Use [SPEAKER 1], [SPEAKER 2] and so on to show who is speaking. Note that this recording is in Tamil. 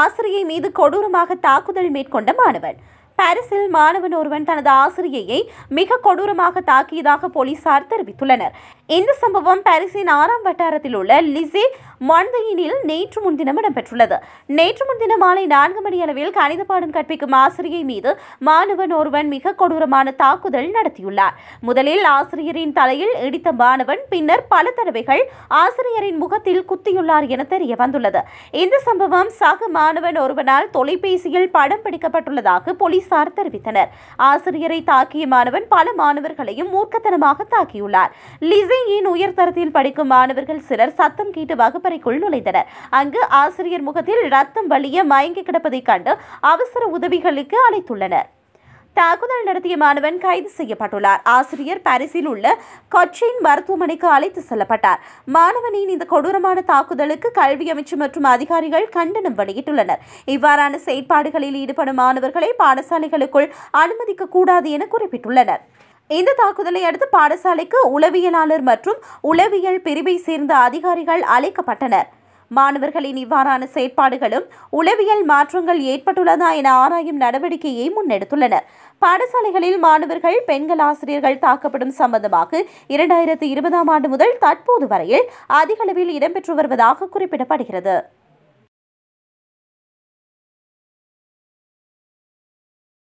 [SPEAKER 1] ஆசிரியை மீது கொடூரமாக தாக்குதல் மேற்கொண்ட மாணவன் பாரிஸில் மாணவன் ஒருவன் தனது ஆசிரியையை மிக கொடூரமாக தாக்கியதாக போலீசார் தெரிவித்துள்ளனர் இந்த சம்பவம் பாரிஸின் ஆறாம் வட்டாரத்தில் உள்ள லிசே மான்தையினில் நேற்று முன்தினம் இடம்பெற்றுள்ளது நேற்று முன்தினம் மாலை நான்கு மணி அளவில் கணித பாடம் கற்பிக்கும் ஆசிரியை மீது மாணவன் ஒருவன் மிக கொடூரமான தாக்குதல் நடத்தியுள்ளார் முதலில் ஆசிரியரின் தலையில் இடித்த மாணவன் பின்னர் பல தடவைகள் ஆசிரியரின் முகத்தில் குத்தியுள்ளார் என தெரிய வந்துள்ளது இந்த சம்பவம் சக மாணவன் ஒருவனால் தொலைபேசியில் படம் பிடிக்கப்பட்டுள்ளதாக போலீசார் தெரிவித்தனர் ஆசிரியரை தாக்கிய மாணவன் பல மாணவர்களையும் மூர்க்கத்தனமாக தாக்கியுள்ளார் லிசையின் உயர்தரத்தில் படிக்கும் மாணவர்கள் சிலர் சத்தம் கேட்டு வகுப்பறைக்குள் நுழைந்தனர் அங்கு ஆசிரியர் முகத்தில் ரத்தம் வலிய மயங்கி கிடப்பதைக் கண்டு அவசர உதவிகளுக்கு அழைத்துள்ளனர் தாக்குதல் நடத்திய மாணவன் கைது செய்யப்பட்டுள்ளார் ஆசிரியர் பாரிஸில் உள்ள கொச்சின் மருத்துவமனைக்கு அழைத்து செல்லப்பட்டார் மாணவனின் இந்த கொடூரமான தாக்குதலுக்கு கல்வி அமைச்சு மற்றும் அதிகாரிகள் கண்டனம் வெளியிட்டுள்ளனர் இவ்வாறான செயற்பாடுகளில் ஈடுபடும் மாணவர்களை பாடசாலைகளுக்குள் அனுமதிக்க கூடாது என குறிப்பிட்டுள்ளனர் இந்த தாக்குதலை அடுத்து பாடசாலைக்கு உளவியலாளர் மற்றும் உளவியல் பிரிவை சேர்ந்த அதிகாரிகள் அழைக்கப்பட்டனர் மாணவர்களின் இவ்வாறான செயற்பாடுகளும் உளவியல் மாற்றங்கள் ஏற்பட்டுள்ளதா என ஆராயும் நடவடிக்கையை முன்னெடுத்துள்ளனர் பாடசாலைகளில் மாணவர்கள் பெண்கள் ஆசிரியர்கள் தாக்கப்படும் சம்பந்தமாக இரண்டாயிரத்து இருபதாம் ஆண்டு முதல் தற்போது வரையில் அதிக அளவில் இடம்பெற்று வருவதாக குறிப்பிடப்படுகிறது